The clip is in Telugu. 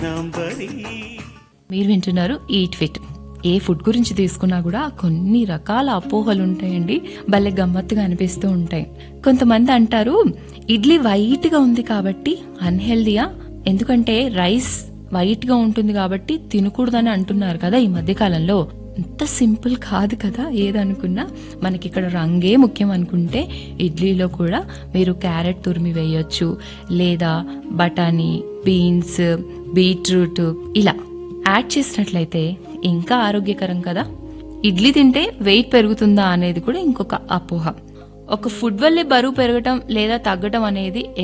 మీరు వింటున్నారు ఈట్ ఫిట్ ఏ ఫుడ్ గురించి తీసుకున్నా కూడా కొన్ని రకాల అపోహలు ఉంటాయండి భలే గమ్మత్తుగా అనిపిస్తూ ఉంటాయి కొంతమంది అంటారు ఇడ్లీ వైట్ గా ఉంది కాబట్టి అన్హెల్దీయా ఎందుకంటే రైస్ వైట్ గా ఉంటుంది కాబట్టి తినకూడదని అంటున్నారు కదా ఈ మధ్య కాలంలో అంత సింపుల్ కాదు కదా ఏదనుకున్నా మనకి ఇక్కడ రంగే ముఖ్యం అనుకుంటే ఇడ్లీలో కూడా మీరు క్యారెట్ తురిమి వేయొచ్చు లేదా బఠానీ బీన్స్ బీట్రూట్ ఇలా యాడ్ చేసినట్లయితే ఇంకా ఆరోగ్యకరం కదా ఇడ్లీ తింటే వెయిట్ పెరుగుతుందా అనేది కూడా ఇంకొక అపోహ ఒక ఫుడ్ వల్లే బరువు పెరగటం లేదా తగ్గటం అనేది